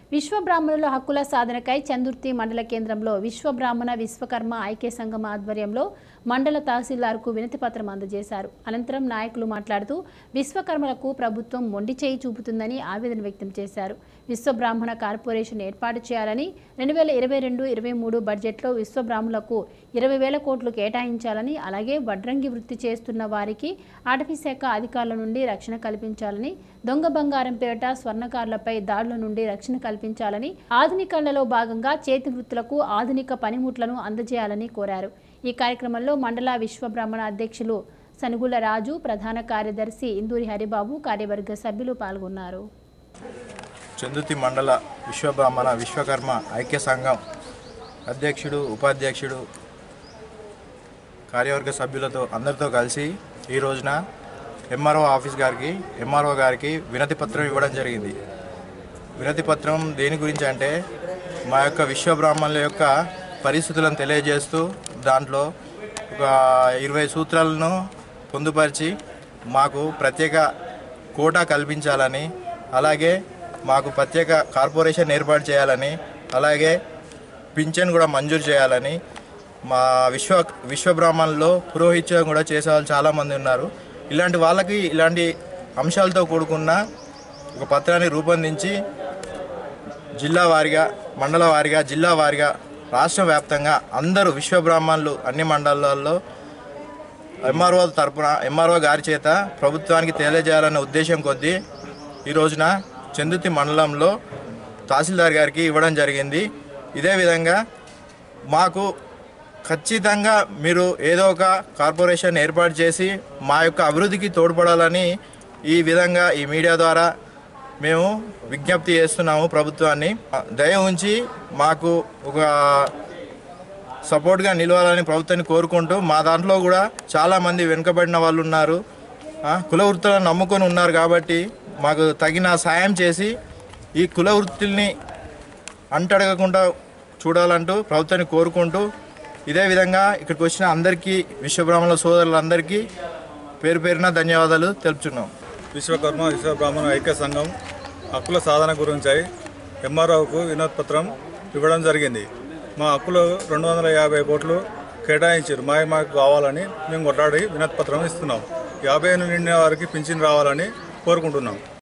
విశ్వ బ్రాహ్మణుల హక్కుల సాధనకై చందుర్తి మండల కేంద్రంలో విశ్వ బ్రాహ్మణ విశ్వకర్మ ఐక్య సంఘం ఆధ్వర్యంలో మండల తహసీల్దార్కు వినతి పత్రం అందజేశారు అనంతరం నాయకులు మాట్లాడుతూ విశ్వకర్మలకు ప్రభుత్వం మొండి చేయి చూపుతుందని ఆవేదన వ్యక్తం చేశారు విశ్వ బ్రాహ్మణ కార్పొరేషన్ ఏర్పాటు చేయాలని రెండు వేల ఇరవై రెండు ఇరవై మూడు బడ్జెట్లో విశ్వ బ్రాహ్మణులకు ఇరవై వేల కోట్లు కేటాయించాలని అలాగే వడ్రంగి వృత్తి చేస్తున్న వారికి అటవీ శాఖ అధికారుల నుండి రక్షణ కల్పించాలని దొంగ బంగారం పేరిట స్వర్ణకారులపై దాడుల నుండి రక్షణ కల్పించాలని ఆధునికరణలో భాగంగా చేతి వృత్తులకు ఆధునిక పనిముట్లను అందజేయాలని కోరారు ఈ కార్యక్రమంలో మండల విశ్వ బ్రాహ్మణ అధ్యక్షులు సనుగుల రాజు ప్రధాన కార్యదర్శి ఇందూరి హరిబాబు కార్యవర్గ సభ్యులు పాల్గొన్నారు చందుతి మండల విశ్వబ్రాహ్మణ విశ్వకర్మ ఐక్య సంఘం అధ్యక్షుడు ఉపాధ్యక్షుడు కార్యవర్గ సభ్యులతో అందరితో కలిసి ఈ రోజున ఎంఆర్ఓ ఆఫీస్ గారికి ఎంఆర్ఓ గారికి వినతి పత్రం ఇవ్వడం జరిగింది వినతి పత్రం దేని గురించి అంటే మా యొక్క విశ్వబ్రాహ్మణుల యొక్క పరిస్థితులను తెలియజేస్తూ దాంట్లో ఒక ఇరవై సూత్రాలను పొందుపరిచి మాకు ప్రత్యేక కోటా కల్పించాలని అలాగే మాకు ప్రత్యేక కార్పొరేషన్ ఏర్పాటు చేయాలని అలాగే పింఛన్ కూడా మంజూరు చేయాలని మా విశ్వ విశ్వ బ్రాహ్మణుల్లో పురోహిత్యం కూడా చేసే వాళ్ళు చాలామంది ఉన్నారు ఇలాంటి వాళ్ళకి ఇలాంటి అంశాలతో కూడుకున్న ఒక పత్రాన్ని రూపొందించి జిల్లా వారీగా మండల వారీగా జిల్లా వారీగా రాష్ట్ర వ్యాప్తంగా అందరూ విశ్వ బ్రాహ్మణులు అన్ని మండలాల్లో ఎంఆర్ఓ తరపున ఎంఆర్ఓ గారి చేత ప్రభుత్వానికి తెలియజేయాలనే ఉద్దేశం కొద్దీ ఈ రోజున చందుతి మండలంలో తహసీల్దార్ గారికి ఇవ్వడం జరిగింది ఇదే విధంగా మాకు ఖచ్చితంగా మీరు ఏదో ఒక కార్పొరేషన్ ఏర్పాటు చేసి మా యొక్క అభివృద్ధికి తోడ్పడాలని ఈ విధంగా ఈ మీడియా ద్వారా మేము విజ్ఞప్తి చేస్తున్నాము ప్రభుత్వాన్ని దయ ఉంచి మాకు ఒక సపోర్ట్గా నిలవాలని ప్రభుత్వాన్ని కోరుకుంటూ మా దాంట్లో కూడా చాలామంది వెనుకబడిన వాళ్ళు ఉన్నారు ఆ, కుల వృత్తులను నమ్ముకొని ఉన్నారు కాబట్టి మాకు తగిన సాయం చేసి ఈ కుల వృత్తుల్ని అంటడగకుండా చూడాలంటూ ప్రభుత్వాన్ని కోరుకుంటూ ఇదే విధంగా ఇక్కడికి వచ్చిన అందరికీ విశ్వబ్రాహ్మణుల సోదరులందరికీ పేరు పేరున ధన్యవాదాలు తెలుపుతున్నాం విశ్వకర్మ విశ్వ బ్రాహ్మణ ఐక్య సంఘం హక్కుల సాధన గురించి ఎంఆర్ఓకు వినోద్ పత్రం ఇవ్వడం జరిగింది మా హక్కులు రెండు వందల యాభై కోట్లు కేటాయించారు మా మాకు కావాలని మేము కొట్లాడి వినతి పత్రం ఇస్తున్నాం యాభై నిండిన వారికి పింఛన్ రావాలని కోరుకుంటున్నాం